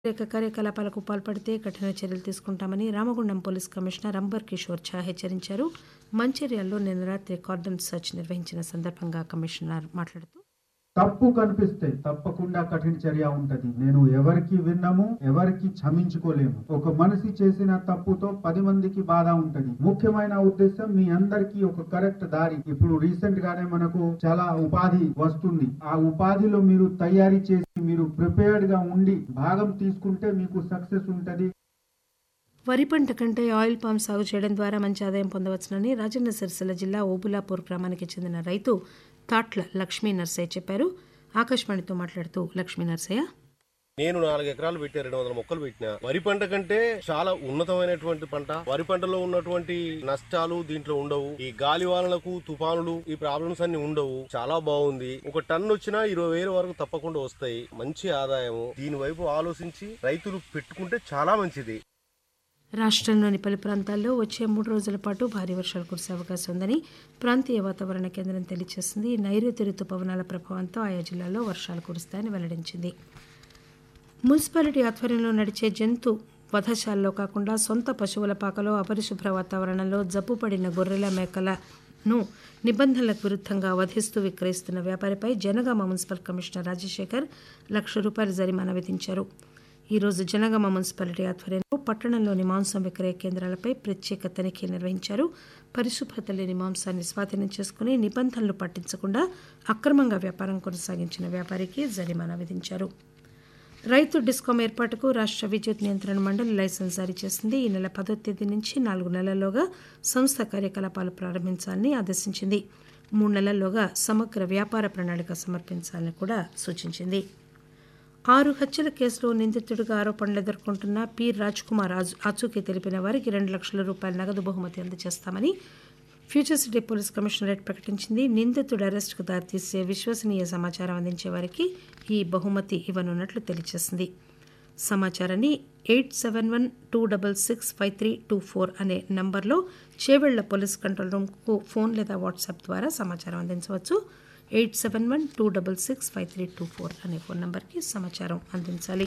వ్యతిరేక కార్యకలాపాలకు పాల్పడితే కఠిన చర్యలు తీసుకుంటామని రామగుండం పోలీస్ కమిషనర్ అంబర్ కిషోర్ ఝా హెచ్చరించారు మంచిర్యాలలో నిన్న రాత్రి కార్డన్ సెర్చ్ నిర్వహించిన సందర్భంగా కమిషనర్ మాట్లాడుతూ తప్పు కనిపిస్తే తప్పకుండా కఠిన చర్య ఉంటది నేను ఎవరికి విన్నాము ఎవరికి క్షమించుకోలేము ఒక మనిషి చేసిన తప్పుతో పది మందికి బాధ ఉంటది ముఖ్యమైన ఉద్దేశం మీ అందరికీ ఒక కరెక్ట్ దారి ఇప్పుడు రీసెంట్ గానే మనకు చాలా ఉపాధి వస్తుంది ఆ ఉపాధిలో మీరు తయారీ చేసి మీరు ప్రిపేర్డ్ గా ఉండి భాగం తీసుకుంటే మీకు సక్సెస్ ఉంటది వరి పంట కంటే ఆయిల్ పామ్ సాగు చేయడం ద్వారా మంచి ఆదాయం పొందవచ్చునని రాజన్న సిరిసిల్ల జిల్లా ఓబులాపూర్ గ్రామానికి చెందిన రైతు తాట్ల లక్ష్మీ నర్సయ్య చెప్పారు ఆకాశవాణితో మాట్లాడుతూ లక్ష్మీ నర్సయ్య నేను నాలుగు ఎకరాలు పెట్టి రెండు వందల మొక్కలు పెట్టిన వరి పంట కంటే చాలా ఉన్నతమైనటువంటి పంట వరి పంటలో ఉన్నటువంటి నష్టాలు దీంట్లో ఉండవు ఈ గాలి వానలకు తుఫానులు ఈ ప్రాబ్లమ్స్ అన్ని ఉండవు చాలా బాగుంది ఒక టన్ వచ్చినా ఇరవై వేల వరకు తప్పకుండా వస్తాయి మంచి ఆదాయము దీని వైపు ఆలోచించి రైతులు పెట్టుకుంటే చాలా మంచిది రాష్ట్రంలోని పలు ప్రాంతాల్లో వచ్చే మూడు రోజుల పాటు భారీ వర్షాలు కురిసే అవకాశం ఉందని ప్రాంతీయ వాతావరణ కేంద్రం తెలియజేసింది నైరుతి రుతుపవనాల ప్రభావంతో ఆయా జిల్లాల్లో వర్షాలు కురుస్తాయని వెల్లడించింది మున్సిపాలిటీ ఆధ్వర్యంలో నడిచే జంతు వధశాలలో కాకుండా సొంత పశువుల పాకలో అపరిశుభ్ర వాతావరణంలో జబ్బుపడిన గొర్రెల మేకలను నిబంధనలకు విరుద్ధంగా వధిస్తూ విక్రయిస్తున్న వ్యాపారిపై జనగామ మున్సిపల్ కమిషనర్ రాజశేఖర్ లక్ష రూపాయల జరిమానా విధించారు ఈ రోజు జనగామ మున్సిపాలిటీ ఆధ్వర్యంలో పట్టణంలోని మాంసం విక్రయ కేంద్రాలపై ప్రత్యేక తనిఖీ నిర్వహించారు పరిశుభ్రత లేని మాంసాన్ని స్వాధీనం చేసుకుని నిబంధనలు పాటించకుండా అక్రమంగా వ్యాపారం కొనసాగించిన వ్యాపారికి జరిమానా విధించారు రైతు డిస్కాం ఏర్పాటుకు రాష్ట్ర విద్యుత్ నియంత్రణ మండలి లైసెన్స్ జారీ చేసింది ఈ నెల పదో తేదీ నుంచి నాలుగు నెలల్లోగా సంస్థ కార్యకలాపాలు ప్రారంభించాలని ఆదేశించింది మూడు నెలల్లోగా సమగ్ర వ్యాపార ప్రణాళిక సమర్పించాలని కూడా సూచించింది ఆరు హత్యల కేసులో నిందితుడిగా ఆరోపణలు ఎదుర్కొంటున్న పి రాజ్ కుమార్ ఆజు- ఆచూకీ తెలిపిన వారికి రెండు లక్షల రూపాయల నగదు బహుమతి అందజేస్తామని ఫ్యూచర్ సిటీ పోలీస్ కమిషనరేట్ ప్రకటించింది నిందితుడి అరెస్టుకు దారితీసే విశ్వసనీయ సమాచారం అందించే వారికి ఈ బహుమతి ఇవ్వనున్నట్లు తెలియజేసింది సమాచారాన్ని eight seven one two double six five three two four అనే నంబర్లో చేవెళ్ల పోలీస్ కంట్రోల్ రూమ్కు ఫోన్ లేదా వాట్సాప్ ద్వారా సమాచారం అందించవచ్చు eight seven one two double six five three two four అనే ఫోన్ నంబర్కి సమాచారం అందించాలి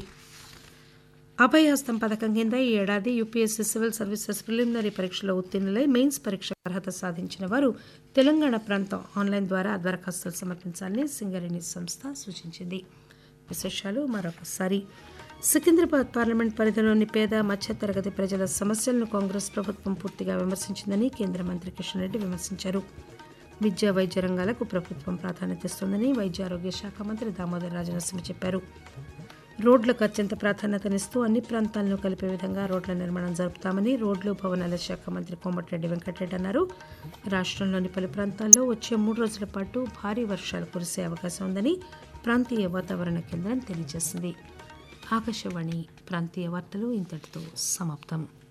అభయహస్తం పథకం కింద ఈ ఏడాది యూపీఎస్సీ సివిల్ సర్వీసెస్ ప్రిలిమినరీ పరీక్షలో ఉత్తీర్ణులై మెయిన్స్ పరీక్ష అర్హత సాధించిన వారు తెలంగాణ ప్రాంతం ఆన్లైన్ ద్వారా దరఖాస్తులు సమర్పించాలని సింగరేణి సంస్థ సూచించింది విశేషాలు మరొకసారి సికింద్రాబాద్ పార్లమెంట్ పరిధిలోని పేద మధ్యతరగతి ప్రజల సమస్యలను కాంగ్రెస్ ప్రభుత్వం పూర్తిగా విమర్శించిందని కేంద్ర మంత్రి కిషన్ రెడ్డి విమర్శించారు విద్యా వైద్య రంగాలకు ప్రభుత్వం ప్రాధాన్యత ఇస్తోందని వైద్య ఆరోగ్య శాఖ మంత్రి దామోదర్ రాజనరసింహ చెప్పారు రోడ్లకు అత్యంత ప్రాధాన్యతనిస్తూ అన్ని ప్రాంతాలను కలిపే విధంగా రోడ్ల నిర్మాణం జరుపుతామని రోడ్లు భవనాల శాఖ మంత్రి కోమటిరెడ్డి వెంకటరెడ్డి అన్నారు రాష్ట్రంలోని పలు ప్రాంతాల్లో వచ్చే మూడు రోజుల పాటు భారీ వర్షాలు కురిసే అవకాశం ఉందని ప్రాంతీయ వాతావరణ కేంద్రం తెలియజేసింది ఆకాశవాణి ప్రాంతీయ వార్తలు ఇంతటితో సమాప్తం